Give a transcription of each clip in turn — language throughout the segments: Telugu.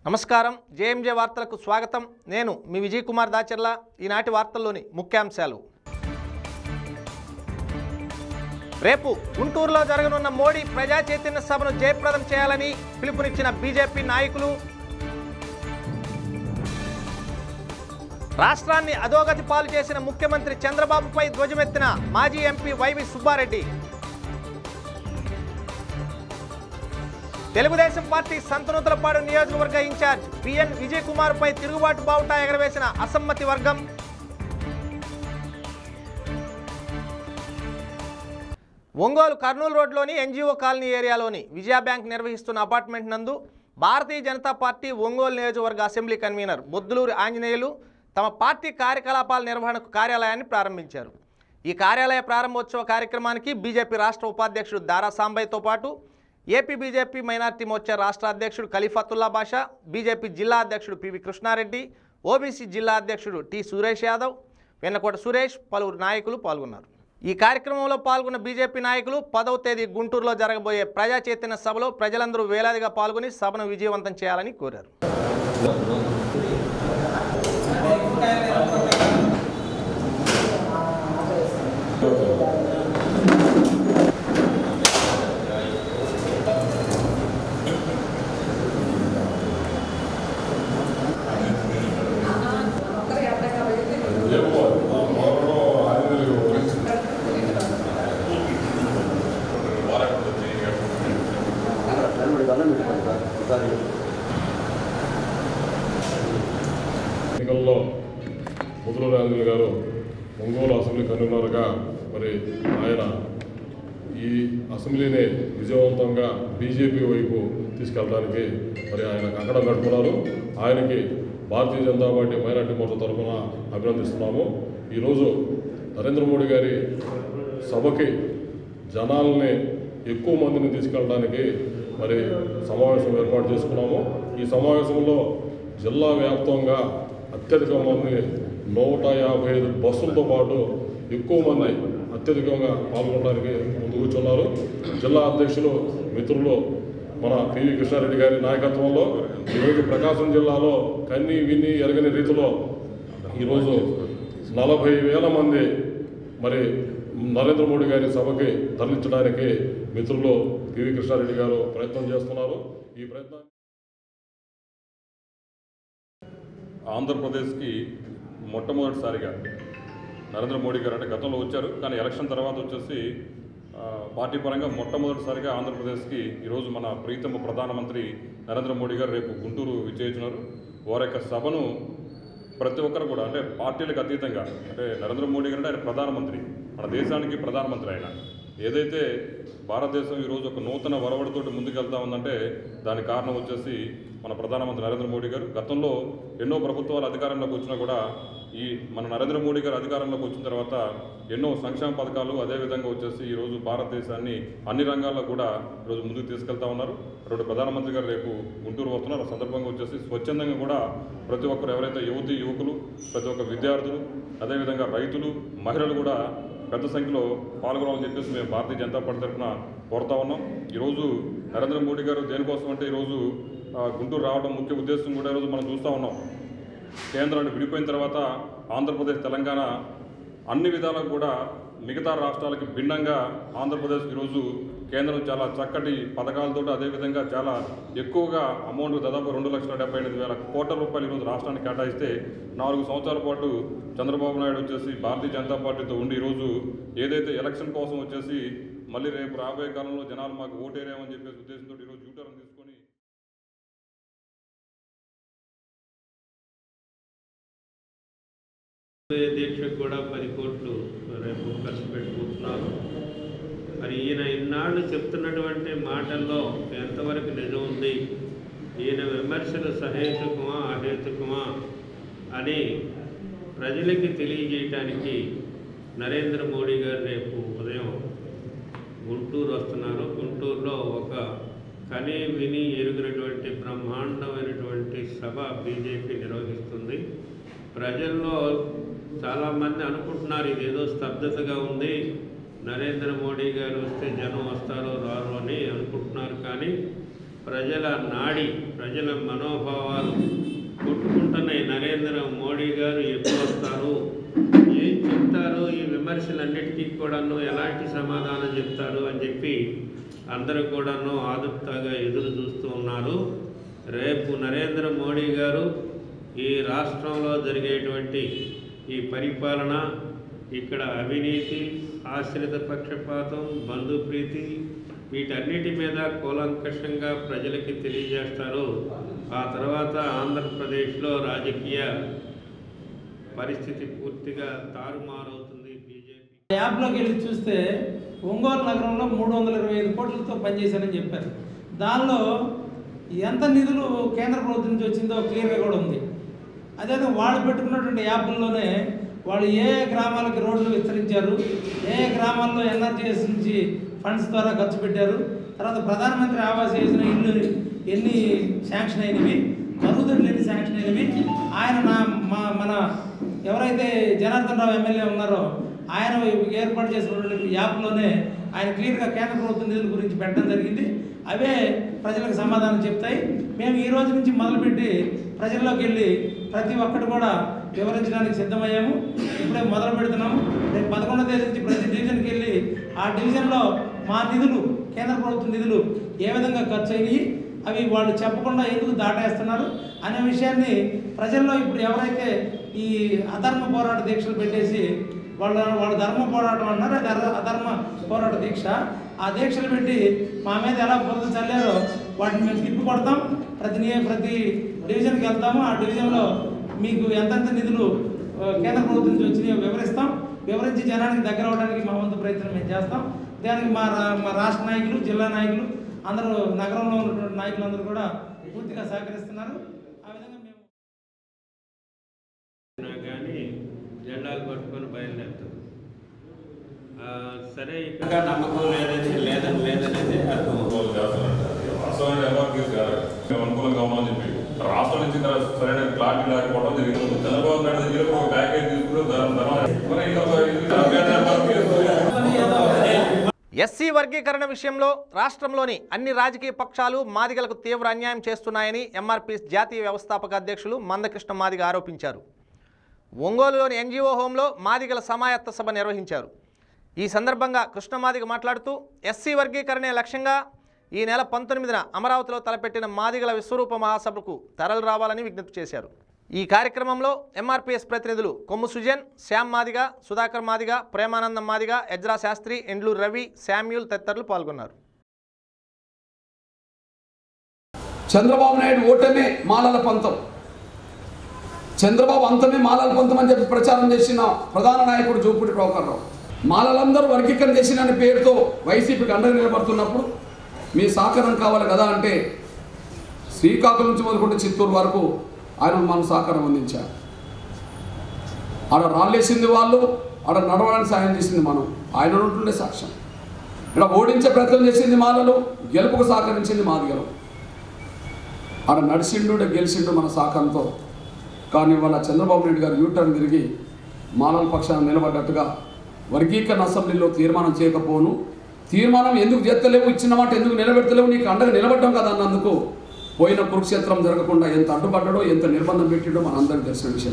నమస్కారం జేఎంజే వార్తలకు స్వాగతం నేను మీ విజయ్ కుమార్ దాచర్ల ఈనాటి వార్తల్లోని ముఖ్యాంశాలు రేపు గుంటూరులో జరగనున్న మోడీ ప్రజా చైతన్య సభను జయప్రదం చేయాలని పిలుపునిచ్చిన బీజేపీ నాయకులు రాష్ట్రాన్ని అధోగతి పాలు చేసిన ముఖ్యమంత్రి చంద్రబాబుపై ధ్వజమెత్తిన మాజీ MP YV Subbareddy Telugu Desam party Santhanuthalapadu నియోజకవర్గ ఇన్ఛార్జ్ పిఎన్ విజయ్ కుమార్ పై తిరుగుబాటు బావుటా ఎగరవేసిన అసమ్మతి వర్గం ఒంగోలు కర్నూలు రోడ్లోని ఎన్జిఓ కాలనీ ఏరియాలోని విజయ బ్యాంక్ నిర్వహిస్తున్న అపార్ట్మెంట్ నందు భారతీయ జనతా పార్టీ ఒంగోలు నియోజకవర్గ అసెంబ్లీ కన్వీనర్ బొద్దులూరి ఆంజనేయులు తమ పార్టీ కార్యకలాపాల నిర్వహణకు కార్యాలయాన్ని ప్రారంభించారు ఈ కార్యాలయ ప్రారంభోత్సవ కార్యక్రమానికి బీజేపీ రాష్ట్ర ఉపాధ్యక్షుడు దారా సాంబయ్యతో పాటు ఏపీ బీజేపీ మైనార్టీ మోర్చా రాష్ట్ర అధ్యక్షుడు ఖలీఫతుల్లా బాషా బీజేపీ జిల్లా అధ్యక్షుడు పివి కృష్ణారెడ్డి ఓబీసీ జిల్లా అధ్యక్షుడు టి సురేష్ యాదవ్ వెన్నకోట సురేష్ పలువురు నాయకులు పాల్గొన్నారు ఈ కార్యక్రమంలో పాల్గొన్న బీజేపీ నాయకులు పదవ తేదీ గుంటూరులో జరగబోయే ప్రజా చైతన్య సభలో ప్రజలందరూ వేలాదిగా పాల్గొని సభను విజయవంతం చేయాలని కోరారు ఎన్నికల్లో ముదురు రాజులు గారు ఒంగోలు అసెంబ్లీ కన్వీనర్గా మరి ఆయన ఈ అసెంబ్లీని విజయవంతంగా బీజేపీ వైపు తీసుకెళ్ళడానికి మరి ఆయన కంకణం కట్టుకున్నారు ఆయనకి భారతీయ జనతా పార్టీ మైనార్టీ మోర్చా తరఫున అభినందిస్తున్నాము ఈరోజు నరేంద్ర మోడీ గారి సభకి జనాల్ని ఎక్కువ మందిని తీసుకెళ్ళడానికి మరి సమావేశం ఏర్పాటు చేసుకున్నాము ఈ సమావేశంలో జిల్లా వ్యాప్తంగా అత్యధిక మంది నూట యాభై ఐదు బస్సులతో పాటు ఎక్కువ మంది అత్యధికంగా పాల్గొనడానికి ముందు కూర్చున్నారు జిల్లా అధ్యక్షులు మిత్రులు మన పివి కృష్ణారెడ్డి గారి నాయకత్వంలో ఈరోజు ప్రకాశం జిల్లాలో కన్ని విన్ని ఎరగని రీతిలో ఈరోజు నలభై వేల మంది మరి నరేంద్ర మోడీ గారి సభకి తరలించడానికి మిత్రులు పివి కృష్ణారెడ్డి గారు ప్రయత్నం చేస్తున్నారు ఈ ప్రయత్నం ఆంధ్రప్రదేశ్కి మొట్టమొదటిసారిగా నరేంద్ర మోడీ గారు అంటే గతంలో వచ్చారు కానీ ఎలక్షన్ తర్వాత వచ్చేసి ఆ, పార్టీ పరంగా మొట్టమొదటిసారిగా ఆంధ్రప్రదేశ్కి ఈరోజు మన ప్రీతమ ప్రధానమంత్రి నరేంద్ర మోడీ గారు రేపు గుంటూరు విచ్చేస్తున్నారు వారి యొక్క సభను ప్రతి ఒక్కరు కూడా అంటే పార్టీలకు అతీతంగా అంటే నరేంద్ర మోడీ గారు అంటే ఆయన ప్రధానమంత్రి మన దేశానికి ప్రధానమంత్రి ఆయన ఏదైతే భారతదేశం ఈరోజు ఒక నూతన వరవడితోటి ముందుకెళ్తా ఉందంటే దానికి కారణం వచ్చేసి మన ప్రధానమంత్రి నరేంద్ర మోడీ గారు గతంలో ఎన్నో ప్రభుత్వాలు అధికారంలోకి వచ్చినా కూడా ఈ మన నరేంద్ర మోడీ గారు అధికారంలోకి వచ్చిన తర్వాత ఎన్నో సంక్షేమ పథకాలు అదేవిధంగా వచ్చేసి ఈరోజు భారతదేశాన్ని అన్ని రంగాల్లో కూడా ఈరోజు ముందుకు తీసుకెళ్తా ఉన్నారు రెండు ప్రధానమంత్రి గారు రేపు గుంటూరు వస్తున్నారు ఆ సందర్భంగా వచ్చేసి స్వచ్ఛందంగా కూడా ప్రతి ఒక్కరు ఎవరైతే యువతి యువకులు ప్రతి ఒక్క విద్యార్థులు అదేవిధంగా రైతులు మహిళలు కూడా పెద్ద సంఖ్యలో పాల్గొనాలని చెప్పేసి మేము భారతీయ జనతా పార్టీ తరఫున కోరుతా ఉన్నాం ఈరోజు నరేంద్ర మోడీ గారు దేనికోసం అంటే ఈరోజు ఆ, గుంటూరు రావడం ముఖ్య ఉద్దేశం కూడా ఈరోజు మనం చూస్తూ ఉన్నాం కేంద్రాన్ని విడిపోయిన తర్వాత ఆంధ్రప్రదేశ్ తెలంగాణ అన్ని విధాలకు కూడా మిగతా రాష్ట్రాలకి భిన్నంగా ఆంధ్రప్రదేశ్ ఈరోజు కేంద్రం చాలా చక్కటి పథకాలతో అదేవిధంగా చాలా ఎక్కువగా అమౌంట్ దాదాపు రెండు లక్షల డెబ్బై ఎనిమిది వేల కోట్ల రూపాయలు ఈరోజు రాష్ట్రానికి కేటాయిస్తే నాలుగు సంవత్సరాల పాటు చంద్రబాబు నాయుడు వచ్చేసి భారతీయ జనతా పార్టీతో ఉండి ఈరోజు ఏదైతే ఎలక్షన్ కోసం వచ్చేసి మళ్ళీ రేపు రాబోయే కాలంలో జనాలు మాకు ఓటేరేమని చెప్పేసి ఉద్దేశంతో ఈరోజు యూటర్న్ తీసుకొని దీక్షకు కూడా పది కోట్లు రేపు ఖర్చు పెట్టుకుంటున్నారు మరి ఈయన ఇన్నాళ్ళు చెప్తున్నటువంటి మాటల్లో ఎంతవరకు నిజం ఉంది ఈయన విమర్శలు సహేతుకమా అహేతుకమా అని ప్రజలకి తెలియజేయటానికి నరేంద్ర మోడీ గారు రేపు ఉదయం గుంటూరు వస్తున్నారు గుంటూరులో ఒక కనే విని ఎరుగినటువంటి బ్రహ్మాండమైనటువంటి సభ బీజేపీ నిర్వహిస్తుంది ప్రజల్లో చాలామంది అనుకుంటున్నారు ఇదేదో స్తబ్దతగా ఉంది నరేంద్ర మోడీ గారు వస్తే జనం వస్తారో రారో అని అనుకుంటున్నారు కానీ ప్రజల నాడి ప్రజల మనోభావాలు కొట్టుకుంటున్నాయి నరేంద్ర మోడీ గారు ఎప్పుడు వస్తారు ఏం చెప్తారు ఈ విమర్శలన్నిటికీ కూడాను ఎలాంటి సమాధానం చెప్తారు అని చెప్పి అందరూ కూడాను ఆదుర్తగా ఎదురు చూస్తూ ఉన్నారు రేపు నరేంద్ర మోడీ గారు ఈ రాష్ట్రంలో జరిగేటువంటి ఈ పరిపాలన ఇక్కడ అవినీతి ఆశ్రిత పక్షపాతం బంధుప్రీతి వీటన్నిటి మీద కూలంకషంగా ప్రజలకి తెలియజేస్తారు ఆ తర్వాత ఆంధ్రప్రదేశ్లో రాజకీయ పరిస్థితి పూర్తిగా తారుమారవుతుంది బీజేపీ యాప్లోకి వెళ్ళి చూస్తే ఒంగోలు నగరంలో మూడు వందల ఇరవై ఐదు కోట్లతో పనిచేశానని చెప్పారు దానిలో ఎంత నిధులు కేంద్ర ప్రభుత్వం నుంచి వచ్చిందో క్లియర్గా కూడా ఉంది అదేవిధంగా వాళ్ళు పెట్టుకున్నటువంటి యాప్ల్లోనే వాళ్ళు ఏ ఏ గ్రామాలకు రోడ్లు విస్తరించారు ఏ ఏ గ్రామాల్లో ఎన్ఆర్జీఎస్ నుంచి ఫండ్స్ ద్వారా ఖర్చు పెట్టారు తర్వాత ప్రధానమంత్రి ఆవాస్ యోజన ఇల్లు ఎన్ని శాంక్షన్ అయినవి మరుగుదొడ్లు ఎన్ని శాంక్షన్ అయినవి ఆయన నా మా మన ఎవరైతే జనార్దన్ రావు ఎమ్మెల్యే ఉన్నారో ఆయన ఏర్పాటు చేసినటువంటి యాప్లోనే ఆయన క్లియర్గా కేంద్ర ప్రభుత్వ నిధుల గురించి పెట్టడం జరిగింది అవే ప్రజలకు సమాధానం చెప్తాయి మేము ఈ రోజు నుంచి మొదలుపెట్టి ప్రజల్లోకి వెళ్ళి ప్రతి ఒక్కటి కూడా వివరించడానికి సిద్ధమయ్యాము ఇప్పుడే మొదలు పెడుతున్నాము రేపు పదకొండో తేదీ నుంచి ప్రతి డివిజన్కి వెళ్ళి ఆ డివిజన్లో మా నిధులు కేంద్ర ప్రభుత్వ నిధులు ఏ విధంగా ఖర్చు అయినాయి అవి వాళ్ళు చెప్పకుండా ఎందుకు దాటేస్తున్నారు అనే విషయాన్ని ప్రజల్లో ఇప్పుడు ఎవరైతే ఈ అధర్మ పోరాట దీక్షలు పెట్టేసి వాళ్ళ వాళ్ళ ధర్మ పోరాటం అన్నారు అది అధ- అధర్మ పోరాట దీక్ష ఆ దీక్షలు పెట్టి మా మీద ఎలా బురద చల్లారో వాటిని మేము తిప్పి కొడతాం ప్రతి నియ- ప్రతి డివిజన్కి వెళ్తాము ఆ డివిజన్లో మీకు ఎంతెంత నిధులు ఆ, కేంద్ర ప్రభుత్వం నుంచి వచ్చినాయో వివరిస్తాం వివరించి జనానికి దగ్గర అవడానికి మా వంతు ప్రయత్నం మేము చేస్తాం దానికి మా రా- మా రాష్ట్ర నాయకులు జిల్లా నాయకులు అందరూ నగరంలో ఉన్నటువంటి నాయకులందరూ కూడా పూర్తిగా సహకరిస్తున్నారు ఆ విధంగా మేము అయినా కానీ జెండాలు పట్టుకొని బయలుదేరుతారు ఆ, సరే ఇక్కడ నమ్మకం లేదని లేదని లేదనేది అర్థం వాళ్ళు చేస్తారంట వాస్తవానికి ఎంఆర్పీఎస్ కాదు మేము అనుకూలంగా ఉన్నామని చెప్పి రాష్ట్రం నుంచి ఇంకా సరైన క్లారిటీ లేకపోవడం జరిగింది చంద్రబాబు నాయుడు దగ్గర ఒక ప్యాకేజ్ తీసుకుని దాని తర్వాత మరి ఇంకా ఇది MRPS ఎస్సీ వర్గీకరణ విషయంలో రాష్ట్రంలోని అన్ని రాజకీయ పక్షాలు మాదిగలకు తీవ్ర అన్యాయం చేస్తున్నాయని ఎంఆర్పీఎస్ జాతీయ వ్యవస్థాపక అధ్యక్షులు మందకృష్ణ మాదిగ ఆరోపించారు ఒంగోలులోని ఎన్జిఓ హోంలో మాదిగల సమాయత్త సభ నిర్వహించారు ఈ సందర్భంగా కృష్ణమాదిగ మాట్లాడుతూ ఎస్సీ వర్గీకరణే లక్ష్యంగా ఈ నెల పంతొమ్మిదిన అమరావతిలో తలపెట్టిన మాదిగల విశ్వరూప మహాసభకు తరలి రావాలని విజ్ఞప్తి చేశారు ఈ కార్యక్రమంలో ఎంఆర్పీఎస్ ప్రతినిధులు కొమ్ము సుజన్ శ్యామ్ మాదిగ సుధాకర్ మాదిగ ప్రేమానందం మాదిగ ఎజ్రా శాస్త్రి ఎండ్లూరు రవి శామ్యూల్ తదితరులు పాల్గొన్నారు చంద్రబాబు నాయుడు ఓటమే మాలల పంతం చంద్రబాబు అంతమే మాలల పంతం అని చెప్పి ప్రచారం చేసిన ప్రధాన నాయకుడు జూపుడి రావు మాలలందరూ వర్గీకరణ చేసిన పేరుతో వైసీపీకి అండగా నిలబడుతున్నప్పుడు మీ సహకారం కావాలి కదా అంటే శ్రీకాకుళం నుంచి మొదలుకుంటే చిత్తూరు వరకు ఆయన మన సహకారం అందించారు ఆడ రాళ్ళేసింది వాళ్ళు ఆడ నడవడానికి సాయం చేసింది మనం ఆయన ఉంటుండే సాక్ష్యం ఇక్కడ ఓడించే ప్రయత్నం చేసింది మాలలు గెలుపుకు సహకరించింది మాదిగలు ఆడ నడిచిండు ఈడ గెలిచిండు మన సహకారంతో కానీ వాళ్ళ చంద్రబాబు నాయుడు గారు యూటర్న్ తిరిగి మానవ పక్షాన నిలబడ్డట్టుగా వర్గీకరణ అసెంబ్లీలో తీర్మానం చేయకపోను తీర్మానం ఎందుకు చేస్తలేవు ఇచ్చిన మాట ఎందుకు నిలబెడతలేవు నీకు అండగా నిలబడ్డం కదా అన్నందుకు పోయిన కురుక్షేత్రం జరగకుండా ఎంత అడ్డుపడ్డాడో ఎంత నిర్బంధం పెట్టిడో మన అందరికి తెలిసిన విషయం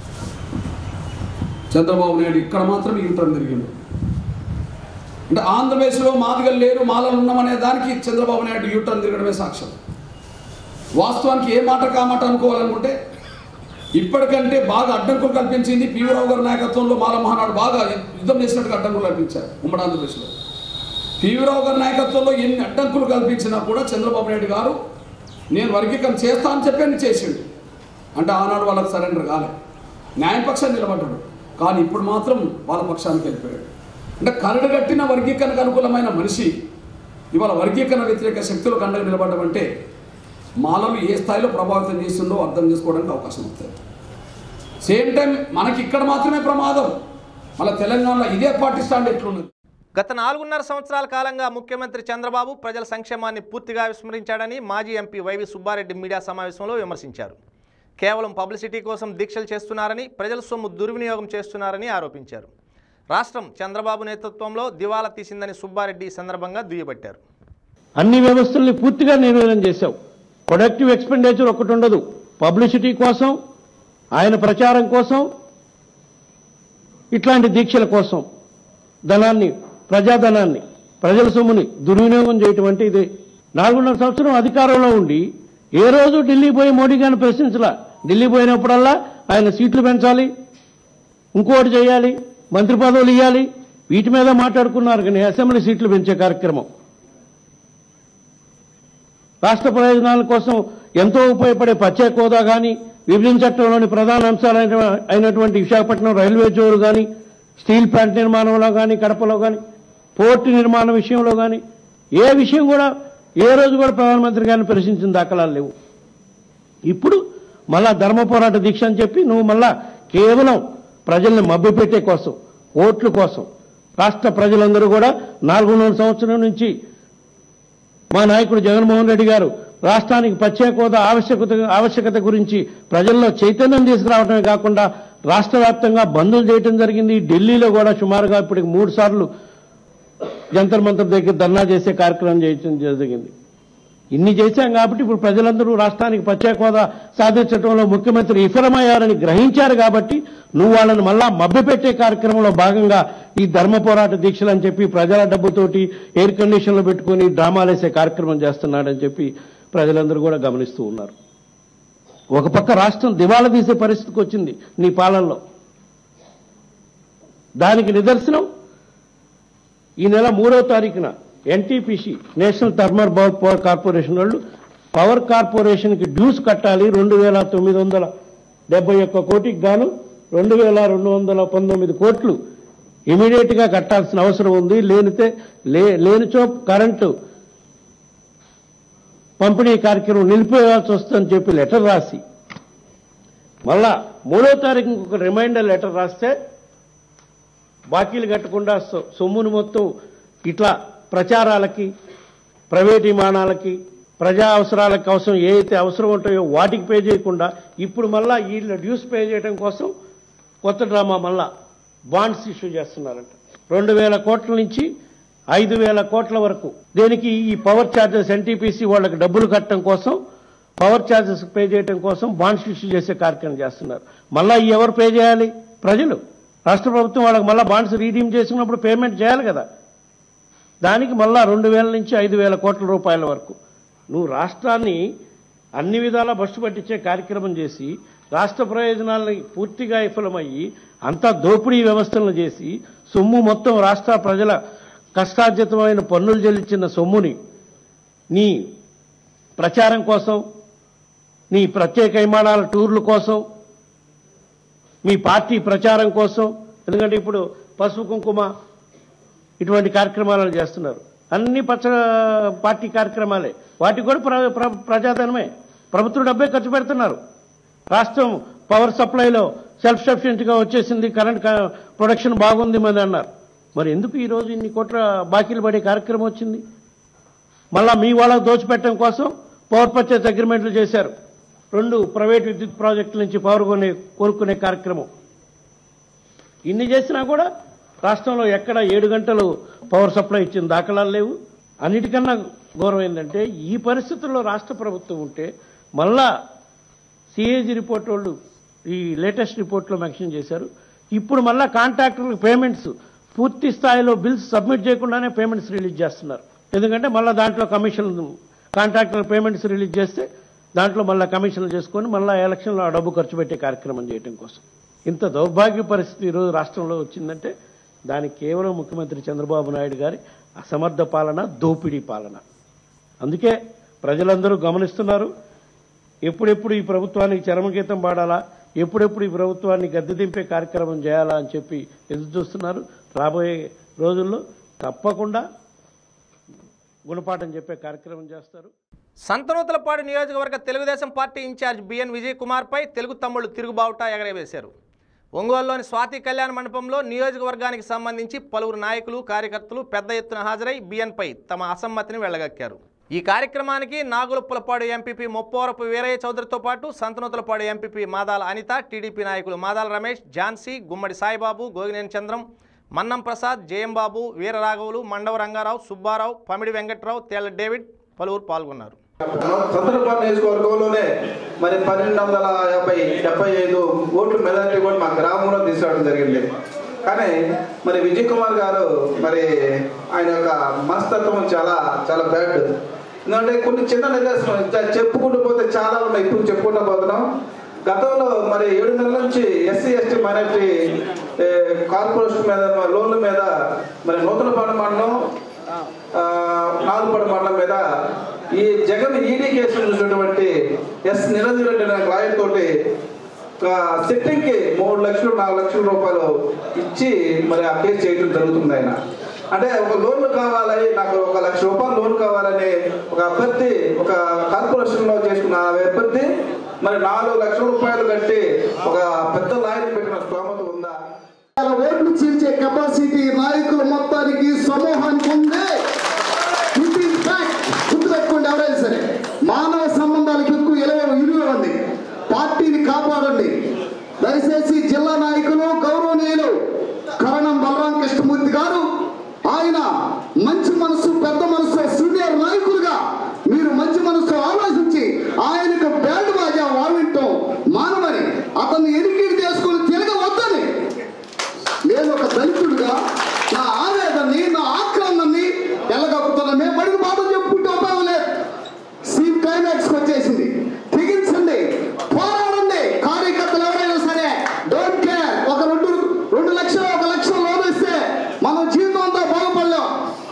చంద్రబాబు నాయుడు ఇక్కడ మాత్రం యూటర్న్ తిరిగిండు అంటే ఆంధ్రప్రదేశ్లో మాదిగలు లేరు మాలలు ఉన్నామనే దానికి చంద్రబాబు నాయుడు యూటర్న్ తిరగడమే సాక్ష్యం వాస్తవానికి ఏ మాట కామాట అనుకోవాలనుకుంటే ఇప్పటికంటే బాగా అడ్డంకులు కల్పించింది పివిరావు గారి నాయకత్వంలో మాల మహానాడు బాగా యుద్ధం చేసినట్టుగా అడ్డంకులు కల్పించారు ఉమ్మడి ఆంధ్రప్రదేశ్లో పివిరావు గారి నాయకత్వంలో ఎన్ని అడ్డంకులు కల్పించినా కూడా చంద్రబాబు నాయుడు గారు నేను వర్గీకరణ చేస్తా అని చెప్పి చేసిండు అంటే ఆనాడు వాళ్ళకి సరెండర్ కాలే న్యాయపక్షాన్ని నిలబడ్డాడు కానీ ఇప్పుడు మాత్రం వాళ్ళ పక్షానికి వెళ్ళిపోయాడు అంటే కరడు కట్టిన వర్గీకరణకు అనుకూలమైన మనిషి ఇవాళ వర్గీకరణ వ్యతిరేక శక్తులకు అండగా నిలబడడం అంటే మాలలు ఏ స్థాయిలో ప్రభావితం చేస్తుందో అర్థం చేసుకోవడానికి అవకాశం వస్తుంది సేమ్ టైం మనకి ఇక్కడ మాత్రమే ప్రమాదం మళ్ళీ తెలంగాణలో ఇదే పార్టీ స్టాండ్ ఎట్లున్నది గత నాలుగున్నర సంవత్సరాల కాలంగా ముఖ్యమంత్రి చంద్రబాబు ప్రజల సంక్షేమాన్ని పూర్తిగా విస్మరించాడని మాజీ ఎంపీ వైవి సుబ్బారెడ్డి మీడియా సమావేశంలో విమర్శించారు కేవలం పబ్లిసిటీ కోసం దీక్షలు చేస్తున్నారని ప్రజల సొమ్ము దుర్వినియోగం చేస్తున్నారని ఆరోపించారు రాష్ట్రం చంద్రబాబు నేతృత్వంలో దివాలా తీసిందని సుబ్బారెడ్డి ఈ సందర్భంగా దుయ్యబట్టారు అన్ని వ్యవస్థల్ని పూర్తిగా నిర్వీర్యం చేశావు ప్రొడక్టివ్ ఎక్స్పెండిచర్ ఒకటి ఉండదు పబ్లిసిటీ కోసం ఆయన ప్రచారం కోసం ఇట్లాంటి దీక్షల కోసం ధనాన్ని ప్రజాధనాన్ని ప్రజల సొమ్ముని దుర్వినియోగం చేయటం అంటే ఇదే నాలుగున్నర సంవత్సరం అధికారంలో ఉండి ఏ రోజు ఢిల్లీ పోయి మోడీ గారిని ప్రశ్నించలా ఢిల్లీ పోయినప్పుడల్లా ఆయన సీట్లు పెంచాలి ఇంకోటి చేయాలి మంత్రి పదవులు ఇవ్వాలి వీటి మీద మాట్లాడుకున్నారు కానీ అసెంబ్లీ సీట్లు పెంచే కార్యక్రమం రాష్ట్ర ప్రయోజనాల కోసం ఎంతో ఉపయోగపడే ప్రత్యేక హోదా కానీ విభజన చట్టంలోని ప్రధాన అంశాలైన అయినటువంటి విశాఖపట్నం రైల్వే జోరు కానీ స్టీల్ ప్లాంట్ నిర్మాణంలో కానీ కడపలో కానీ పోర్టు నిర్మాణ విషయంలో కానీ ఏ విషయం కూడా ఏ రోజు కూడా ప్రధానమంత్రి గారిని ప్రశ్నించిన దాఖలాలు లేవు ఇప్పుడు మళ్ళా ధర్మ పోరాట దీక్ష అని చెప్పి నువ్వు మళ్ళా కేవలం ప్రజల్ని మభ్యపెట్టే కోసం ఓట్ల కోసం రాష్ట్ర ప్రజలందరూ కూడా నాలుగున్నర సంవత్సరం నుంచి మా నాయకుడు జగన్మోహన్ రెడ్డి గారు రాష్ట్రానికి ప్రత్యేక హోదా ఆవశ్యకత ఆవశ్యకత గురించి ప్రజల్లో చైతన్యం తీసుకురావడమే కాకుండా రాష్ట్ర వ్యాప్తంగా బంధులు చేయడం జరిగింది ఢిల్లీలో కూడా సుమారుగా ఇప్పటికి మూడు సార్లు జంతర్ మంతర్ దగ్గర ధర్నా చేసే కార్యక్రమం చేయడం జరిగింది ఇన్ని చేశాం కాబట్టి ఇప్పుడు ప్రజలందరూ రాష్ట్రానికి ప్రత్యేక హోదా సాధించడంలో ముఖ్యమంత్రి విఫలమయ్యారని గ్రహించారు కాబట్టి నువ్వు వాళ్ళని మళ్ళా మభ్యపెట్టే కార్యక్రమంలో భాగంగా ఈ ధర్మ పోరాట దీక్షలు అని చెప్పి ప్రజల డబ్బుతోటి ఎయిర్ కండిషన్లో పెట్టుకుని డ్రామాలేసే కార్యక్రమం చేస్తున్నాడని చెప్పి ప్రజలందరూ కూడా గమనిస్తూ ఉన్నారు ఒక పక్క రాష్ట్రం దివాళా తీసే పరిస్థితికి వచ్చింది నీ పాలనలో దానికి నిదర్శనం ఈ నెల మూడవ తారీఖున NTPC national thermal power corporation వాళ్ళు పవర్ కార్పొరేషన్కి డ్యూస్ కట్టాలి రెండు వేల తొమ్మిది వందల డెబ్బై ఒక్క కోటికి గాను రెండు వేల రెండు వందల పంతొమ్మిది కోట్లు ఇమీడియట్ గా కట్టాల్సిన అవసరం ఉంది లేనితే లే లేనిచో కరెంటు పంపిణీ కార్యక్రమం నిలిపివేయాల్సి వస్తుందని చెప్పి లెటర్ రాసి మళ్ళా మూడో తారీఖు ఒక రిమైండర్ లెటర్ రాస్తే బాకీలు కట్టకుండా సొ- సొమ్మును మొత్తం ఇట్లా ప్రచారాలకి ప్రైవేట్ విమానాలకి ప్రజా అవసరాల కోసం ఏ అయితే అవసరం ఉంటాయో వాటికి పే చేయకుండా ఇప్పుడు మళ్ళా వీళ్ళ డ్యూస్ పే చేయడం కోసం కొత్త డ్రామా మళ్ళా బాండ్స్ ఇష్యూ చేస్తున్నారంట రెండు వేల కోట్ల నుంచి ఐదు వేల కోట్ల వరకు దేనికి ఈ పవర్ ఛార్జెస్ ఎన్టీపీసీ వాళ్ళకి డబ్బులు కట్టడం కోసం పవర్ ఛార్జెస్ పే చేయడం కోసం బాండ్స్ ఇష్యూ చేసే కార్యక్రమం చేస్తున్నారు మళ్ళా ఈ ఎవరు పే చేయాలి ప్రజలు రాష్ట్ర ప్రభుత్వం వాళ్ళకి మళ్ళా బాండ్స్ రీడీమ్ చేసుకున్నప్పుడు పేమెంట్ చేయాలి కదా దానికి మళ్ళా రెండు వేల నుంచి ఐదు వేల కోట్ల రూపాయల వరకు నువ్వు రాష్ట్రాన్ని అన్ని విధాలా బస్సు పట్టించే కార్యక్రమం చేసి రాష్ట్ర ప్రయోజనాలని పూర్తిగా విఫలమయ్యి అంతా దోపిడీ వ్యవస్థలను చేసి సొమ్ము మొత్తం రాష్ట్ర ప్రజల కష్టార్జితమైన పన్నులు చెల్లించిన సొమ్ముని నీ ప్రచారం కోసం నీ ప్రత్యేక విమానాల టూర్ల కోసం మీ పార్టీ ప్రచారం కోసం ఎందుకంటే ఇప్పుడు పసుపు కుంకుమ ఇటువంటి కార్యక్రమాలను చేస్తున్నారు అన్ని పచ్చ పార్టీ కార్యక్రమాలే వాటికి కూడా ప్ర- ప్ర- ప్రజాధనమే ప్రభుత్వం డబ్బే ఖర్చు పెడుతున్నారు రాష్ట్రం పవర్ సప్లైలో సెల్ఫ్ సఫిషియెంట్గా వచ్చేసింది కరెంట్ క- ప్రొడక్షన్ బాగుంది మరి అన్నారు మరి ఎందుకు ఈరోజు ఇన్ని కోట్ల బాకీలు పడే కార్యక్రమం వచ్చింది మళ్ళా మీ వాళ్ళకు దోచిపెట్టడం కోసం పవర్ పర్చేస్ అగ్రిమెంట్లు చేశారు రెండు ప్రైవేట్ విద్యుత్ ప్రాజెక్టుల నుంచి పవర్ కొనే కొనుక్కునే కార్యక్రమం ఇన్ని చేసినా కూడా రాష్ట్రంలో ఎక్కడ ఏడు గంటలు పవర్ సప్లై ఇచ్చిన దాఖలాలు లేవు అన్నిటికన్నా గౌరవం ఏంటంటే ఈ పరిస్థితుల్లో రాష్ట్ర ప్రభుత్వం ఉంటే మళ్ళా సిఏజీ రిపోర్ట్ వాళ్ళు ఈ లేటెస్ట్ రిపోర్ట్లో మెన్షన్ చేశారు ఇప్పుడు మళ్ళా కాంట్రాక్టర్లకు పేమెంట్స్ పూర్తి స్థాయిలో బిల్స్ సబ్మిట్ చేయకుండానే పేమెంట్స్ రిలీజ్ చేస్తున్నారు ఎందుకంటే మళ్ళీ దాంట్లో కమిషన్ కాంట్రాక్టర్ పేమెంట్స్ రిలీజ్ చేస్తే దాంట్లో మళ్ళీ కమిషన్లు చేసుకొని మళ్ళీ ఎలక్షన్లో ఆ డబ్బు ఖర్చు పెట్టే కార్యక్రమం చేయడం కోసం ఇంత దౌర్భాగ్య పరిస్థితి ఈరోజు రాష్ట్రంలో వచ్చిందంటే దానికి కేవలం ముఖ్యమంత్రి చంద్రబాబు నాయుడు గారి అసమర్థ పాలన దోపిడీ పాలన అందుకే ప్రజలందరూ గమనిస్తున్నారు ఎప్పుడెప్పుడు ఈ ప్రభుత్వానికి చరమగీతం పాడాలా ఎప్పుడెప్పుడు ఈ ప్రభుత్వాన్ని గద్దె దింపే కార్యక్రమం చేయాలా అని చెప్పి ఎదురు చూస్తున్నారు రాబోయే రోజుల్లో తప్పకుండా గుణపాఠం చెప్పే కార్యక్రమం చేస్తారు సంతనూతలపాడు నియోజకవర్గ Telugu Desam party incharge BN Vijay కుమార్పై తెలుగు తమ్ముళ్ళు తిరుగుబావుట ఎగరవేశారు ఒంగోలులోని స్వాతి కళ్యాణ మండపంలో నియోజకవర్గానికి సంబంధించి పలువురు నాయకులు కార్యకర్తలు పెద్ద ఎత్తున హాజరై బిఎన్పై తమ అసమ్మతిని వెళ్లగక్కారు ఈ కార్యక్రమానికి నాగులుప్పలపాడు ఎంపీపీ మొప్పోరపు వీరయ్య చౌదరితో పాటు సంతనూతలపాడు ఎంపీపీ మాదాల అనిత టీడీపీ నాయకులు మాదాల రమేష్ ఝాన్సీ గుమ్మడి సాయిబాబు గోగినేని చంద్రం మన్నం ప్రసాద్ జయం బాబు వీరరాఘవులు మండవ రంగారావు సుబ్బారావు పమిడి వెంకట్రావు తేళ్ల డేవిడ్ పలువురు పాల్గొన్నారు సందర్భాన్ని నియోజకవర్గంలోనే మరి పన్నెండు వందల యాభై డెబ్బై ఐదు ఓట్లు మెజార్టీ కూడా మా గ్రామంలో తీసుకురావడం జరిగింది కానీ మరి విజయ్ కుమార్ గారు మరి ఆయన యొక్క మనస్తత్వం చాలా చాలా బ్యాడ్ ఎందుకంటే కొన్ని చిన్న నిదర్శనం ఇంకా చెప్పుకుంటూ పోతే చాలా ఉన్నాయి ఇప్పుడు చెప్పుకుంటూ పోతున్నాం గతంలో మరి ఏడు నెలల నుంచి ఎస్సీ ఎస్టీ మైనార్టీ కార్పొరేషన్ మీద లోన్ల మీద మరి నూతనపాడు మండలం ఆ, నాలుగుపడి మండలం మీద ఈ జగన్ ఈడీ కేసు చూసినటువంటి ఎస్ నిరంజన్ రెడ్డి అనే లాయర్ తోటి సిట్టింగ్ కి మూడు లక్షలు నాలుగు లక్షల రూపాయలు ఇచ్చి మరి ఆ కేసు చేయడం జరుగుతుంది ఆయన అంటే ఒక లోన్ కావాలి నాకు ఒక లక్ష రూపాయలు లోన్ కావాలని ఒక అభ్యర్థి ఒక కార్పొరేషన్ లో చేసుకున్న ఆ అభ్యర్థి మరి నాలుగు లక్షల రూపాయలు కట్టి ఒక పెద్ద లాయర్ పెట్టిన స్తోమత ఉందా ఓట్లు చీల్చే కెపాసిటీ నాయకులు మొత్తానికి సమూహానికి ఉంది ఇట్ ఈస్ ఫ్యాక్ట్ గుర్తుపెట్టుకోండి ఎవరైనా సరే మానవ సంబంధాలకు ఎక్కువ విలువ విలువ ఉంది పార్టీని కాపాడండి దయచేసి జిల్లా నాయకులు గౌరవనీయులు కరణం బలరాం కృష్ణమూర్తి గారు ఆయన మంచి మనసు పెద్ద మనసు సీనియర్ నాయకులుగా మీరు మంచి మనసు ఆలోచించి ఆయనకు బ్యాండ్ బాజా వాడించడం మానవని అతన్ని ఎరికిడి చేసుకుని తిరగవద్దని నేను ఒక దళితుడిగా నా ఆవేదనని నా ఆక్రమణని ఎల్లగొక్కుతున్నా మేము బడికి బాధ చెప్పుకుంటే ఉపయోగం లేదు సీన్ క్లైమాక్స్ వచ్చేసింది తెగించండి పోరాడండి కార్యకర్తలు ఎవరైనా సరే డోంట్ కేర్ ఒక రెండు రెండు లక్షలు ఒక లక్ష లోన్ ఇస్తే మనం జీవితం అంతా బాగుపడలేం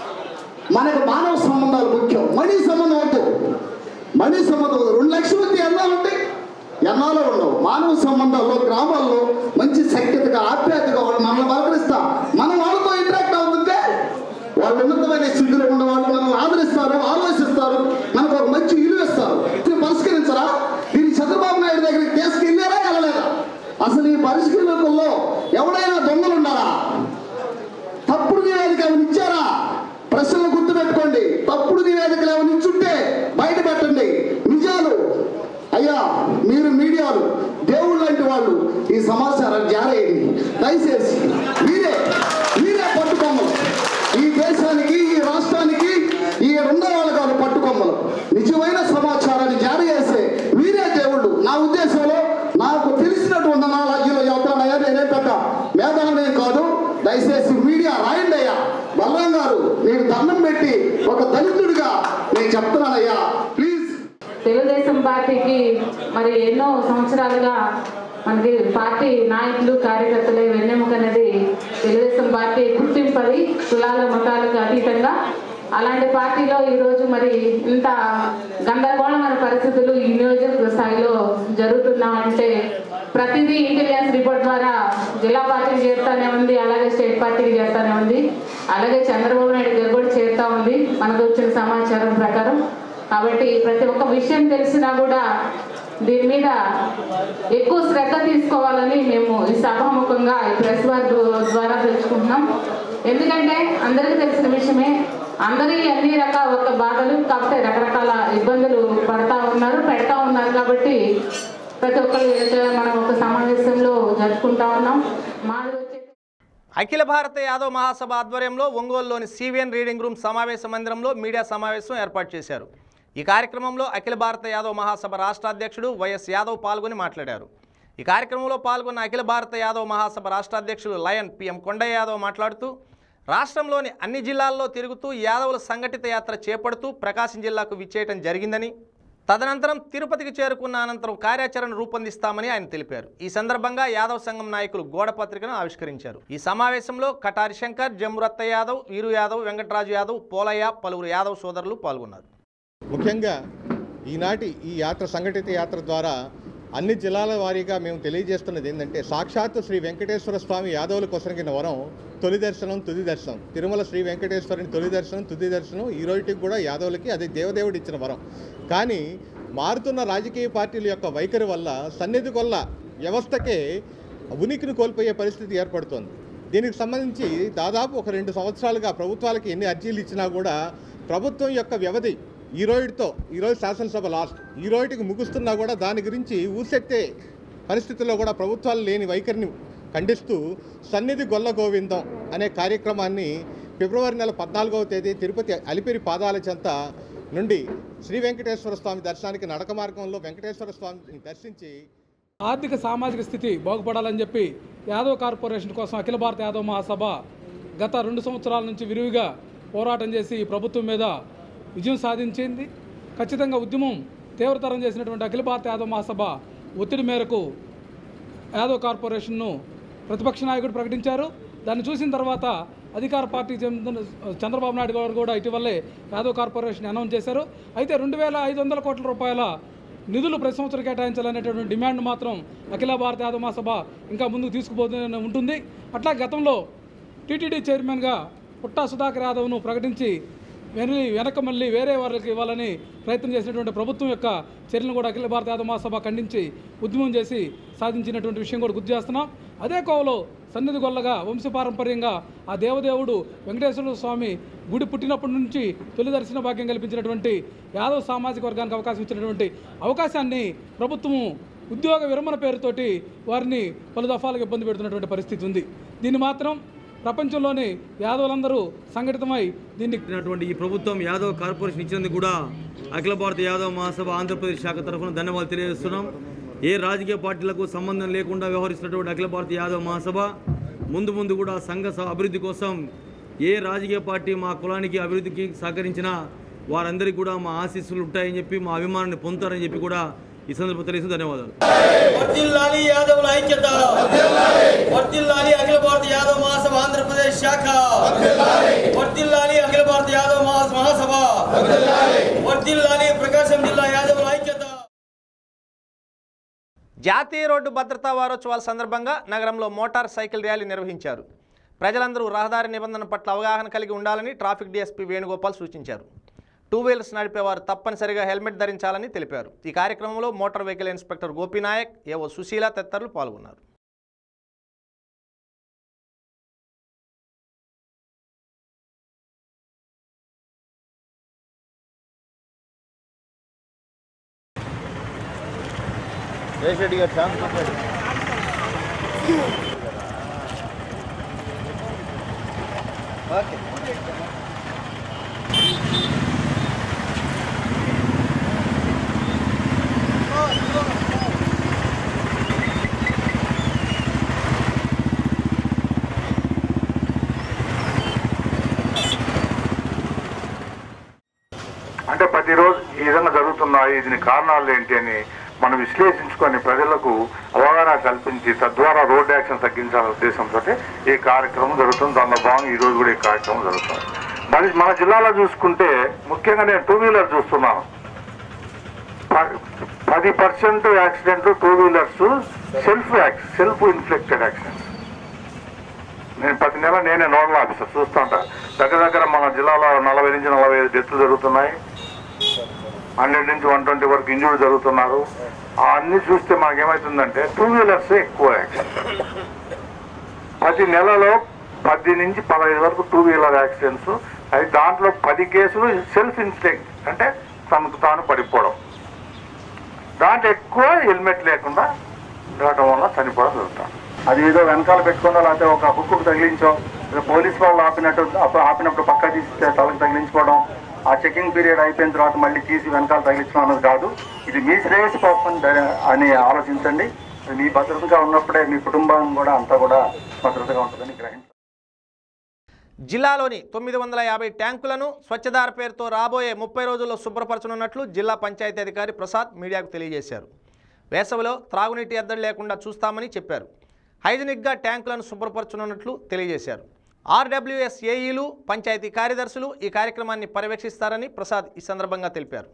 మనకు మానవ సంబంధాలు ముఖ్యం మనీ సంబంధం వద్దు మనీ సంబంధం వద్దు రెండు లక్షలు వద్దు ఎన్నాళ్ళు ఉంటాయి ఎన్నాళ్ళు ఉండవు మానవ సంబంధాల్లో గ్రామాల్లో మంచి సఖ్యతగా ఆప్యాయతగా వాళ్ళు మనల్ని పలకరిస్తాం మనం వాళ్ళతో ఇంటరాక్ట్ అవుతుంటే వాళ్ళు ఉన్నతమైన స్థితిలో ఉన్న వాళ్ళు మనల్ని ఆదరిస్తారు ఆలోచిస్తారు మనకు ఒక మంచి విలువ ఇస్తారు దీన్ని పరిష్కరించరా దీన్ని చంద్రబాబు నాయుడు దగ్గరికి తీసుకెళ్ళారా వెళ్ళలేదా అసలు ఈ పరిష్కరణలో ఎవడైనా దొంగలు ఉన్నారా తప్పుడు నివేదిక ఏమైనా ఇచ్చారా ప్రశ్నలు గుర్తుపెట్టుకోండి తప్పుడు నివేదికలు ఏమైనా ఇచ్చుంటే బయట పెట్టండి నిజాలు అయ్యా మీరు మీడియాలు దేవుళ్ళు లాంటి వాళ్ళు ఈ సమాచారం జారేయండి దయచేసి మీరే మీరే పట్టుకొమ్మలు ఈ దేశానికి ఈ రాష్ట్రానికి ఈ రెండో వాళ్ళ పట్టుకొమ్మలు నిజమైన సమాచారాన్ని జారీ చేసే మీరే దేవుళ్ళు నా ఉద్దేశంలో నాకు తెలిసినటువంటి నా రాజ్యంలో చెబుతానయ్యా నేనే పెద్ద మేధావనే కాదు దయచేసి మీడియా రాయండి అయ్యా బలరాం గారు నేను దండం పెట్టి ఒక దళితుడిగా నేను చెప్తున్నానయ్యా ప్లీజ్ తెలుగుదేశం పార్టీకి మరి ఎన్నో సంవత్సరాలుగా మనకి పార్టీ నాయకులు కార్యకర్తలే వెన్నెముక అనేది తెలుగుదేశం పార్టీ గుర్తింపది కులాల మతాలకు అతీతంగా అలాంటి పార్టీలో ఈరోజు మరి ఇంత గందరగోళమైన పరిస్థితులు ఈ నియోజకవర్గ స్థాయిలో జరుగుతున్నామంటే ప్రతిదీ ఇంటెలిజెన్స్ రిపోర్ట్ ద్వారా జిల్లా పార్టీకి చేరుతానే ఉంది అలాగే స్టేట్ పార్టీకి చేరుతానే ఉంది అలాగే చంద్రబాబు నాయుడు గారు కూడా చేరుతా ఉంది మనకు వచ్చిన సమాచారం ప్రకారం కాబట్టి ప్రతి ఒక్క విషయం తెలిసినా కూడా దీని మీద ఎక్కువ శ్రద్ధ తీసుకోవాలని మేము ఈ సభాముఖంగా ఈ ప్రెస్ వార్ ద్వారా తెలుసుకుంటున్నాం ఎందుకంటే అందరికీ తెలిసిన విషయమే అందరి అన్ని రకాల ఒక బాధలు కాకపోతే రకరకాల ఇబ్బందులు పడతా ఉన్నారు పెడతా ఉన్నారు కాబట్టి ప్రతి ఒక్కరు మనం ఒక సమావేశంలో జరుపుకుంటా ఉన్నాం మాది వచ్చే అఖిల భారత యాదవ్ మహాసభ ఆధ్వర్యంలో ఒంగోలులోని సివిఎన్ రీడింగ్ రూమ్ సమావేశ మందిరంలో మీడియా సమావేశం ఏర్పాటు చేశారు ఈ కార్యక్రమంలో అఖిల భారత యాదవ్ మహాసభ రాష్ట్ర అధ్యక్షుడు వైఎస్ యాదవ్ పాల్గొని మాట్లాడారు ఈ కార్యక్రమంలో పాల్గొన్న అఖిల భారత యాదవ్ మహాసభ రాష్ట్ర అధ్యక్షుడు లయన్ పిఎం కొండయ్య యాదవ్ మాట్లాడుతూ రాష్ట్రంలోని అన్ని జిల్లాల్లో తిరుగుతూ యాదవుల సంఘటిత యాత్ర చేపడుతూ ప్రకాశం జిల్లాకు విచ్చేయటం జరిగిందని తదనంతరం తిరుపతికి చేరుకున్న అనంతరం కార్యాచరణ రూపొందిస్తామని ఆయన తెలిపారు ఈ సందర్భంగా యాదవ్ సంఘం నాయకులు గోడ పత్రికను ఆవిష్కరించారు ఈ సమావేశంలో కటారి శంకర్ జమ్మురత్త యాదవ్ వీరు యాదవ్ వెంకటరాజు యాదవ్ పోలయ్య పలువురు యాదవ్ సోదరులు పాల్గొన్నారు ముఖ్యంగా ఈనాటి ఈ యాత్ర సంఘటిత యాత్ర ద్వారా అన్ని జిల్లాల వారీగా మేము తెలియజేస్తున్నది ఏంటంటే సాక్షాత్తు శ్రీ వెంకటేశ్వర స్వామి యాదవుల కొసరిగిన వరం తొలి దర్శనం తుది దర్శనం తిరుమల శ్రీ వెంకటేశ్వరుని తొలి దర్శనం తుది దర్శనం ఈ రోజుకి కూడా యాదవులకి అది దేవదేవుడు ఇచ్చిన వరం కానీ మారుతున్న రాజకీయ పార్టీల యొక్క వైఖరి వల్ల సన్నిధి కొల్ల వ్యవస్థకే ఉనికిని కోల్పోయే పరిస్థితి ఏర్పడుతోంది దీనికి సంబంధించి దాదాపు ఒక రెండు సంవత్సరాలుగా ప్రభుత్వాలకి ఎన్ని అర్జీలు ఇచ్చినా కూడా ప్రభుత్వం యొక్క వ్యవధి ఈ రోజుతో ఈరోజు శాసనసభ లాస్ట్ ఈ రోజుకి ముగుస్తున్నా కూడా దాని గురించి ఊసెత్తే పరిస్థితుల్లో కూడా ప్రభుత్వాలు లేని వైఖరిని ఖండిస్తూ సన్నిధి గొల్ల గోవిందం అనే కార్యక్రమాన్ని ఫిబ్రవరి నెల పద్నాలుగవ తేదీ తిరుపతి అలిపిరి పాదాల చెంత నుండి శ్రీ వెంకటేశ్వర స్వామి దర్శనానికి నడక మార్గంలో వెంకటేశ్వర స్వామిని దర్శించి ఆర్థిక సామాజిక స్థితి బాగుపడాలని చెప్పి యాదవ్ కార్పొరేషన్ కోసం అఖిల భారత యాదవ్ మహాసభ గత రెండు సంవత్సరాల నుంచి విరివిగా పోరాటం చేసి ఈ ప్రభుత్వం మీద విజయం సాధించింది ఖచ్చితంగా ఉద్యమం తీవ్రతరం చేసినటువంటి అఖిల భారత యాదవ్ మహాసభ ఒత్తిడి మేరకు యాదవ్ కార్పొరేషన్ను ప్రతిపక్ష నాయకుడు ప్రకటించారు దాన్ని చూసిన తర్వాత అధికార పార్టీ చెందిన చంద్రబాబు నాయుడు గారు కూడా ఇటీవలే యాదవ్ కార్పొరేషన్ అనౌన్స్ చేశారు అయితే రెండు వేల ఐదు వందల కోట్ల రూపాయల నిధులు ప్రతి సంవత్సరం కేటాయించాలనేటువంటి డిమాండ్ మాత్రం అఖిల భారత యాదవ్ మహాసభ ఇంకా ముందుకు తీసుకుపోతూనే ఉంటుంది అట్లా గతంలో టీటీడీ చైర్మన్గా పుట్టా సుధాకర్ యాదవ్ను ప్రకటించి వెనలి వెనక మళ్ళీ వేరే వాళ్ళకి ఇవ్వాలని ప్రయత్నం చేసినటువంటి ప్రభుత్వం యొక్క చర్యలను కూడా అఖిల భారత యాదవ మహాసభ ఖండించి ఉద్యమం చేసి సాధించినటువంటి విషయం కూడా గుర్తు చేస్తున్నాం అదే కోవలో సన్నిధి గొల్లగా వంశపారంపర్యంగా ఆ దేవదేవుడు వెంకటేశ్వర స్వామి గుడి పుట్టినప్పటి నుంచి తొలి దర్శన భాగ్యం కల్పించినటువంటి యాదవ్ సామాజిక వర్గానికి అవకాశం ఇచ్చినటువంటి అవకాశాన్ని ప్రభుత్వము ఉద్యోగ విరమణ పేరుతోటి వారిని పలు దఫాలుగా ఇబ్బంది పెడుతున్నటువంటి పరిస్థితి ఉంది దీన్ని మాత్రం ప్రపంచంలోని యాదవులందరూ సంఘటితమై దీన్ని ఇచ్చినటువంటి ఈ ప్రభుత్వం యాదవ్ కార్పొరేషన్ ఇచ్చినందుకు కూడా అఖిల భారత యాదవ్ మహాసభ ఆంధ్రప్రదేశ్ శాఖ తరఫున ధన్యవాదాలు తెలియజేస్తున్నాం ఏ రాజకీయ పార్టీలకు సంబంధం లేకుండా వ్యవహరిస్తున్నటువంటి అఖిల భారత యాదవ్ మహాసభ ముందు ముందు కూడా సంఘ స- అభివృద్ధి కోసం ఏ రాజకీయ పార్టీ మా కులానికి అభివృద్ధికి సహకరించినా వారందరికీ కూడా మా ఆశీస్సులు ఉంటాయని చెప్పి మా అభిమానాన్ని పొందుతారని చెప్పి కూడా ఈ సందర్భంగా తెలియజేస్తూ ధన్యవాదాలు వర్ధిల్లాలి యాదవుల ఐక్యత వర్ధిల్లాలి అఖిల భారత యాదవ్ మహాసభ ఆంధ్రప్రదేశ్ శాఖ వర్ధిల్లాలి అఖిల భారత యాదవ్ మహా- మహాసభ వర్ధిల్లాలి ప్రకాశం జిల్లా యాదవుల ఐక్యత జాతీయ రోడ్డు భద్రతా వారోత్సవాల సందర్భంగా నగరంలో మోటార్ సైకిల్ ర్యాలీ నిర్వహించారు ప్రజలందరూ రహదారి నిబంధన పట్ల అవగాహన కలిగి ఉండాలని ట్రాఫిక్ డీఎస్పీ వేణుగోపాల్ సూచించారు టూ వీలర్స్ నడిపేవారు తప్పనిసరిగా హెల్మెట్ ధరించాలని తెలిపారు ఈ కార్యక్రమంలో మోటార్ వెహికల్ ఇన్స్పెక్టర్ గోపీనాయక్ ఏవో సుశీల తదితరులు పాల్గొన్నారు రెడ్డి గారు ఛాన్స్ మాట్లాడు ఓకే అంటే ప్రతిరోజు ఈ విధంగా జరుగుతున్నాయి దీని కారణాలు ఏంటి అని మనం విశ్లేషించుకొని ప్రజలకు అవగాహన కల్పించి తద్వారా రోడ్ యాక్షన్ తగ్గించాలనే ఉద్దేశంతో ఈ కార్యక్రమం జరుగుతుంది దానిలో భాగంగా ఈ రోజు కూడా ఈ కార్యక్రమం జరుగుతుంది మరి మన జిల్లాలో చూసుకుంటే ముఖ్యంగా నేను టూ వీలర్ చూస్తున్నాను ప- పది percent accident two wheelers self self inflicted accidents నేను ప్రతి నెల నేనే నోడల్ ఆఫీసర్ చూస్తుంటా దగ్గర దగ్గర మన జిల్లాలో నలభై నుంచి నలభై ఐదు డెత్లు జరుగుతున్నాయి హండ్రెడ్ నుంచి వన్ ట్వంటీ వరకు ఇంజూరీ జరుగుతున్నారు ఆ అన్ని చూస్తే మనకేమవుతుందంటే టూ వీలర్స్ ఎక్కువ యాక్సిడెంట్ ప్రతి నెలలో పది నుంచి పదహైదు వరకు టూ వీలర్ యాక్సిడెంట్స్ అది దాంట్లో పది కేసులు సెల్ఫ్ ఇన్ఫ్లెక్ట్ అంటే తనకు తాను పడిపోవడం దాంట్లో ఎక్కువ హెల్మెట్ లేకుండా ఉండటం వల్ల చనిపోవడం జరుగుతుంది అది ఏదో వెనకాల పెట్టుకున్నా లేకపోతే ఒక హుక్కు తగిలించో లేదా పోలీస్ వాళ్ళు ఆపినట్టు అప్పుడు ఆపినప్పుడు పక్క తీసి తలకు తగిలించుకోవడం ఆ చెకింగ్ పీరియడ్ అయిపోయిన తర్వాత మళ్ళీ తీసి వెనకాల తగిలించడం అన్నది కాదు ఇది మీ శ్రేయస్ కోసం అని ఆలోచించండి అది మీ భద్రతగా ఉన్నప్పుడే మీ కుటుంబం కూడా అంతా కూడా భద్రతగా ఉంటుందని గ్రహించండి జిల్లాలోని తొమ్మిది వందల యాభై ట్యాంకులను స్వచ్ఛధార పేరుతో రాబోయే ముప్పై రోజుల్లో శుభ్రపరచనున్నట్లు జిల్లా పంచాయతీ అధికారి ప్రసాద్ మీడియాకు తెలియజేశారు వేసవిలో త్రాగునీటి ఎద్దడి లేకుండా చూస్తామని చెప్పారు హైజనిక్గా ట్యాంకులను శుభ్రపరచనున్నట్లు తెలియజేశారు ఆర్డబ్ల్యూఎస్ ఏఈలు పంచాయతీ కార్యదర్శులు ఈ కార్యక్రమాన్ని పర్యవేక్షిస్తారని ప్రసాద్ ఈ సందర్భంగా తెలిపారు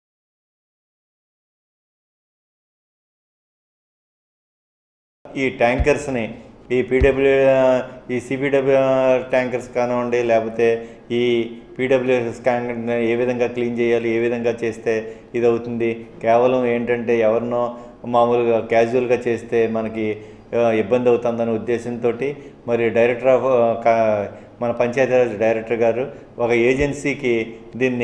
ఈ ట్యాంకర్స్ని ఈ పీడబ్ల్యూ ఈ సిబిడబ్ల్యూ ట్యాంకర్స్ కానివ్వండి లేకపోతే ఈ పీడబ్ల్యూఎస్ ట్యాంక్ ఏ విధంగా క్లీన్ చేయాలి ఏ విధంగా చేస్తే ఇది అవుతుంది కేవలం ఏంటంటే ఎవరినో మామూలుగా క్యాజువల్గా చేస్తే మనకి ఆ, ఇబ్బంది అవుతుందనే ఉద్దేశంతో మరి డైరెక్టర్ ఆఫ్ ఆ, కా- మన పంచాయతీరాజ్ డైరెక్టర్ గారు ఒక ఏజెన్సీకి దీన్ని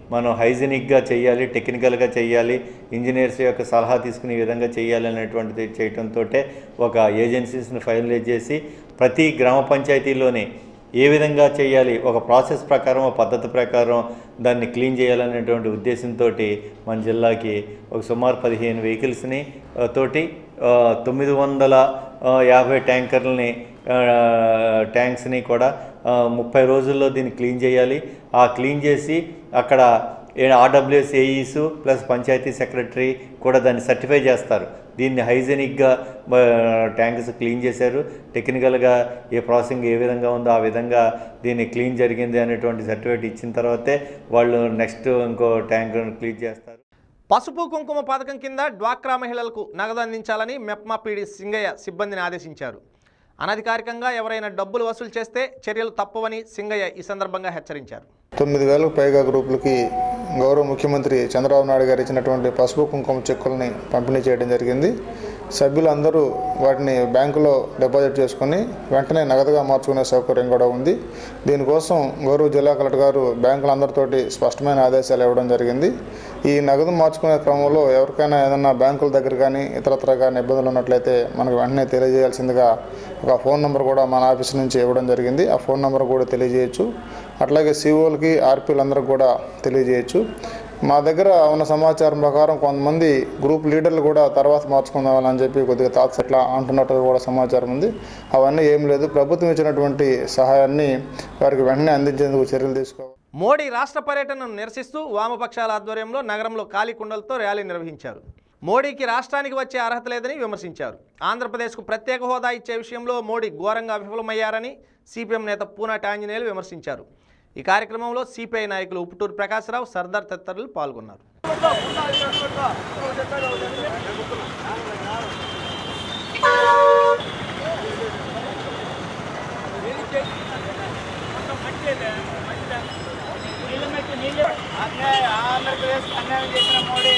మనం హైజీనిక్గా చేయాలి టెక్నికల్గా చేయాలి ఇంజనీర్స్ యొక్క సలహా తీసుకునే విధంగా చేయాలి అనేటువంటిది చేయడంతో ఒక ఏజెన్సీస్ని ఫైనలైజ్ చేసి ప్రతి గ్రామ పంచాయతీలోని ఏ విధంగా చేయాలి ఒక ప్రాసెస్ ప్రకారం ఒక పద్ధతి ప్రకారం దాన్ని క్లీన్ చేయాలనేటువంటి ఉద్దేశంతో మన జిల్లాకి ఒక సుమారు పదిహేను వెహికల్స్ని ఆ, తోటి ఆ, తొమ్మిది వందల ఆ, యాభై ట్యాంకర్లని ఆ, ట్యాంక్స్ని కూడా ఆ, ముప్పై రోజుల్లో దీన్ని క్లీన్ చేయాలి ఆ క్లీన్ చేసి అక్కడ RWS AEs plus panchayat secretary కూడా దాన్ని సర్టిఫై చేస్తారు దీన్ని హైజెనిక్గా ట్యాంక్స్ క్లీన్ చేశారు టెక్నికల్గా ఏ ప్రాసెసింగ్ ఏ విధంగా ఉందో ఆ విధంగా దీన్ని క్లీన్ జరిగింది అనేటువంటి సర్టిఫికేట్ ఇచ్చిన తర్వాతే వాళ్ళు నెక్స్ట్ ఇంకో ట్యాంక్ క్లీన్ చేస్తారు పసుపు కుంకుమ పథకం కింద డ్వాక్రా మహిళలకు నగదు అందించాలని మెప్మా పీడి సింగయ్య సిబ్బందిని ఆదేశించారు అనధికారికంగా ఎవరైనా డబ్బులు వసూలు చేస్తే చర్యలు తప్పవని సింగయ్య ఈ సందర్భంగా హెచ్చరించారు తొమ్మిది వేలకు పైగా గ్రూపులకి గౌరవ ముఖ్యమంత్రి చంద్రబాబు నాయుడు గారు ఇచ్చినటువంటి పసుపు కుంకుమ చెక్కుల్ని పంపిణీ చేయడం జరిగింది సభ్యులందరూ వాటిని బ్యాంకులో డిపాజిట్ చేసుకుని వెంటనే నగదుగా మార్చుకునే సౌకర్యం కూడా ఉంది దీనికోసం గౌరవ జిల్లా కలెక్టర్ గారు బ్యాంకులందరితోటి స్పష్టమైన ఆదేశాలు ఇవ్వడం జరిగింది ఈ నగదు మార్చుకునే క్రమంలో ఎవరికైనా ఏదైనా బ్యాంకుల దగ్గర కానీ ఇతరత్ర కానీ ఇబ్బందులు ఉన్నట్లయితే మనకు వెంటనే తెలియజేయాల్సిందిగా ఒక ఫోన్ నెంబర్ కూడా మన ఆఫీస్ నుంచి ఇవ్వడం జరిగింది ఆ ఫోన్ నెంబర్ కూడా తెలియజేయచ్చు అట్లాగే సిఓలకి ఆర్పీలందరికి కూడా తెలియజేయచ్చు మా దగ్గర ఉన్న సమాచారం ప్రకారం కొంతమంది గ్రూప్ లీడర్లు కూడా తర్వాత మార్చుకుందామని చెప్పి కొద్దిగా తాత్స్ ఎట్లా అంటున్నట్టు కూడా సమాచారం ఉంది అవన్నీ ఏం లేదు ప్రభుత్వం ఇచ్చినటువంటి సహాయాన్ని వారికి వెంటనే అందించేందుకు చర్యలు తీసుకోవాలి మోడీ రాష్ట్ర పర్యటనను నిరసిస్తూ వామపక్షాల ఆధ్వర్యంలో నగరంలో ఖాళీ కుండలతో ర్యాలీ నిర్వహించారు మోడీకి రాష్ట్రానికి వచ్చే అర్హత లేదని విమర్శించారు ఆంధ్రప్రదేశ్కు ప్రత్యేక హోదా ఇచ్చే విషయంలో మోడీ ఘోరంగా విఫలమయ్యారని సిపిఎం నేత పూనాటి ఆంజనేయులు విమర్శించారు ఈ కార్యక్రమంలో సిపిఐ నాయకులు ఉప్పుటూరు ప్రకాశ్రావు సర్దార్ తదితరులు పాల్గొన్నారు ఆంధ్రప్రదేశ్ అన్యాయం చేసిన మోడీ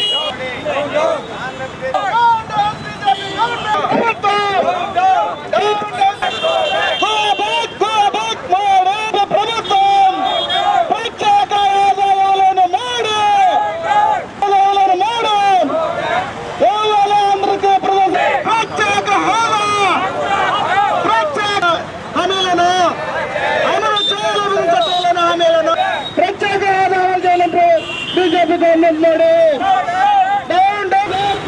ప్రత్యేక హోదా చేయాలంటే BJP government Modi down down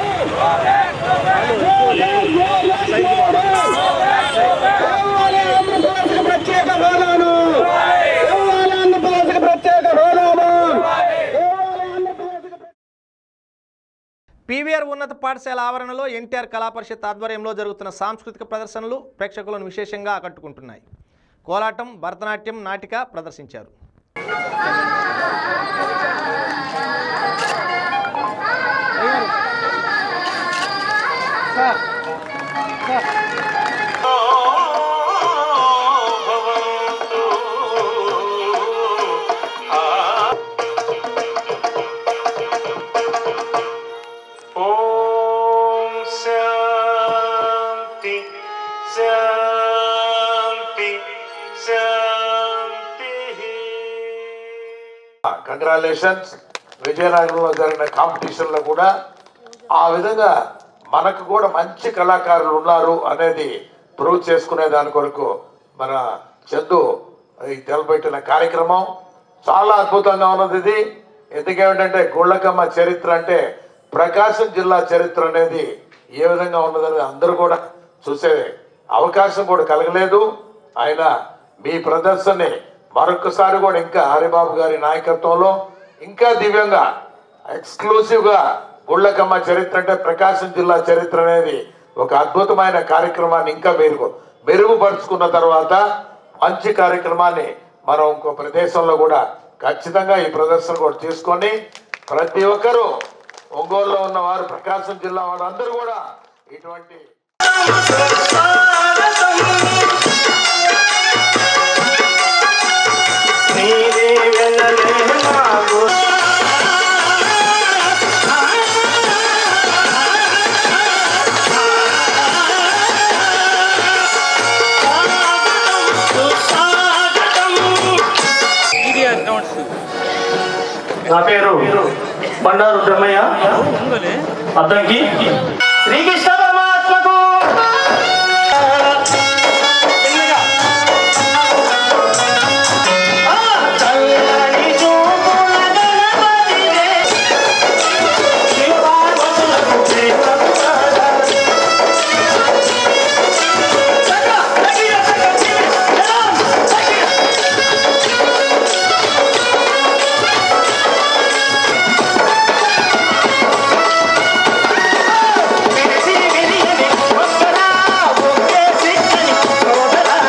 ప్రత్యేక హోదాను ఇవ్వాలి ఆంధ్రప్రదేశ్కి ప్రత్యేక హోదాను పీవీఆర్ ఉన్నత పాఠశాల ఆవరణలో ఎన్టీఆర్ కళా పరిషత్ ఆధ్వర్యంలో జరుగుతున్న సాంస్కృతిక ప్రదర్శనలు ప్రేక్షకులను విశేషంగా ఆకట్టుకుంటున్నాయి కోలాటం భరతనాట్యం నాటిక ప్రదర్శించారు శాంతి శాంతి శాంతి కంగ్రాచులేషన్స్ విజయనగరంలో జరిగిన కాంపిటీషన్లో కూడా ఆ విధంగా మనకు కూడా మంచి కళాకారులు ఉన్నారు అనేది ప్రూవ్ చేసుకునే దాని కొరకు మన చందు ఈ తెలపెట్టిన కార్యక్రమం చాలా అద్భుతంగా ఉన్నది ఇది ఎందుకేమిటంటే గుళ్ళకమ్మ చరిత్ర అంటే ప్రకాశం జిల్లా చరిత్ర అనేది ఏ విధంగా ఉన్నదని అందరూ కూడా చూసే అవకాశం కూడా కలగలేదు ఆయన మీ ప్రదర్శనని మరొకసారి కూడా ఇంకా హరిబాబు గారి నాయకత్వంలో ఇంకా దివ్యంగా ఎక్స్క్లూసివ్ గా గుళ్ళకమ్మ చరిత్ర అంటే ప్రకాశం జిల్లా చరిత్ర అనేది ఒక అద్భుతమైన కార్యక్రమాన్ని ఇంకా మెరుగు మెరుగుపరుచుకున్న తర్వాత మంచి కార్యక్రమాన్ని మనం ఇంకో ప్రదేశంలో కూడా ఖచ్చితంగా ఈ ప్రదర్శన కూడా తీసుకొని ప్రతి ఒక్కరూ ఒంగోలులో ఉన్న వారు ప్రకాశం జిల్లా వారు అందరూ కూడా ఇటువంటి Media don't నా పేరు బండారు బ్రహ్మయ్య అద్దంకి శ్రీకృష్ణ పరమాత్మకు చల్లని చూపుల గణపతివే, శివపార్వతులకు ప్రేమకుమారా. సగ, సగిర, సగ, చిర, జలం, సగిర. విరిసి విరియని ఒక్కరా, ఒకే సిక్కని సోదరా.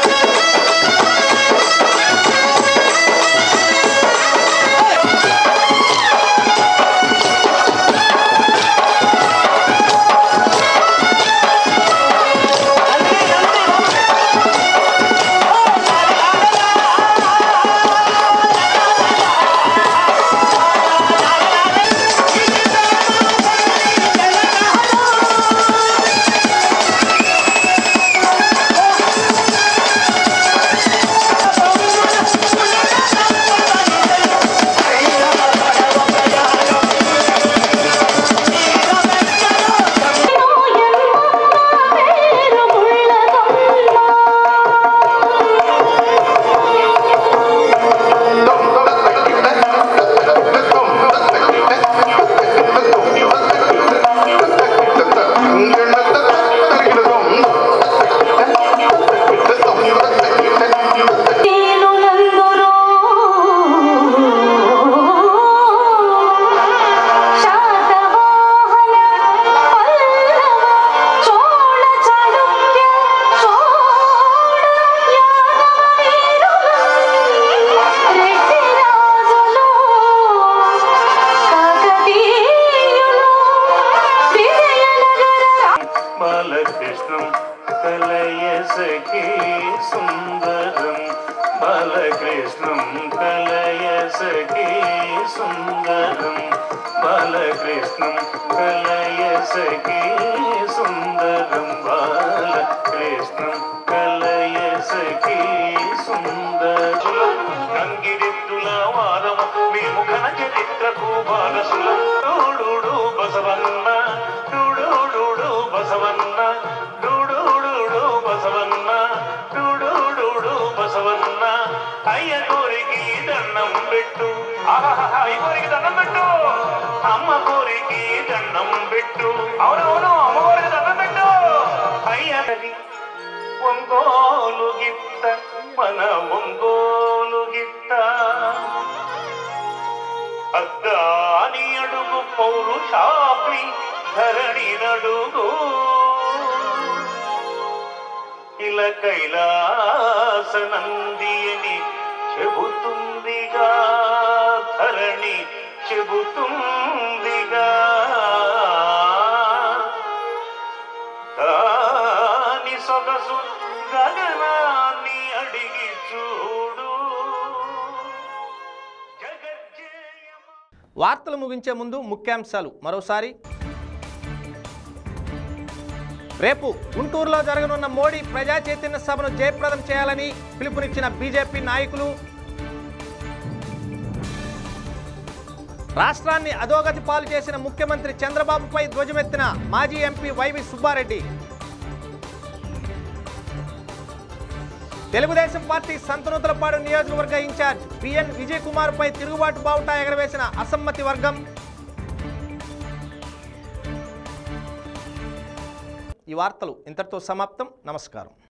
బాలకృష్ణం కలయ సఖీ సుందరం బాలకృష్ణం కలయ సఖీ సుందరం బాలకృష్ణం కలయ సఖీ సుందరం బాలకృష్ణం కలయ సఖీ సుందరం గంగిరెద్దుల వారము మేము ఘన చరిత్రకు బాలసులం డూడు బసవన్న డూడు బసవన్న డూడు బసవన్న డూడు బసవన్న అయ్య కోరికి దండం పెట్టు ఆహాహా, అయ్య కోరికి దండం పెట్టు అమ్మ కోరికి దండం పెట్టు అవునవును అమ్మ కోరికి దండం పెట్టు అయ్యది ఒంగోలు గిత్త మన ఒంగోలు గిత్త అద్దాని అడుగు పౌరుషాగ్ని ధరణి నడుగు ఇలా కైలాస నందిని చెబుతుందిగా ధరణి చెబుతుందిగా దాని సొగసు గగనాన్ని అడిగి చూడు వార్తలు ముగించే ముందు ముఖ్యాంశాలు మరోసారి రేపు గుంటూరులో జరగనున్న మోడీ ప్రజా చైతన్య సభను జయప్రదం చేయాలని పిలుపునిచ్చిన బీజేపీ నాయకులు రాష్ట్రాన్ని అధోగతి పాలు చేసిన ముఖ్యమంత్రి చంద్రబాబుపై ధ్వజమెత్తిన మాజీ MP YV Subbareddy Telugu Desam party Santhanuthalapadu నియోజకవర్గ ఇన్ఛార్జ్ బిఎన్ విజయ్ కుమార్ పై తిరుగుబాటు బావుటా ఎగరవేసిన అసమ్మతి వర్గం ఈ వార్తలు ఇంతటితో సమాప్తం నమస్కారం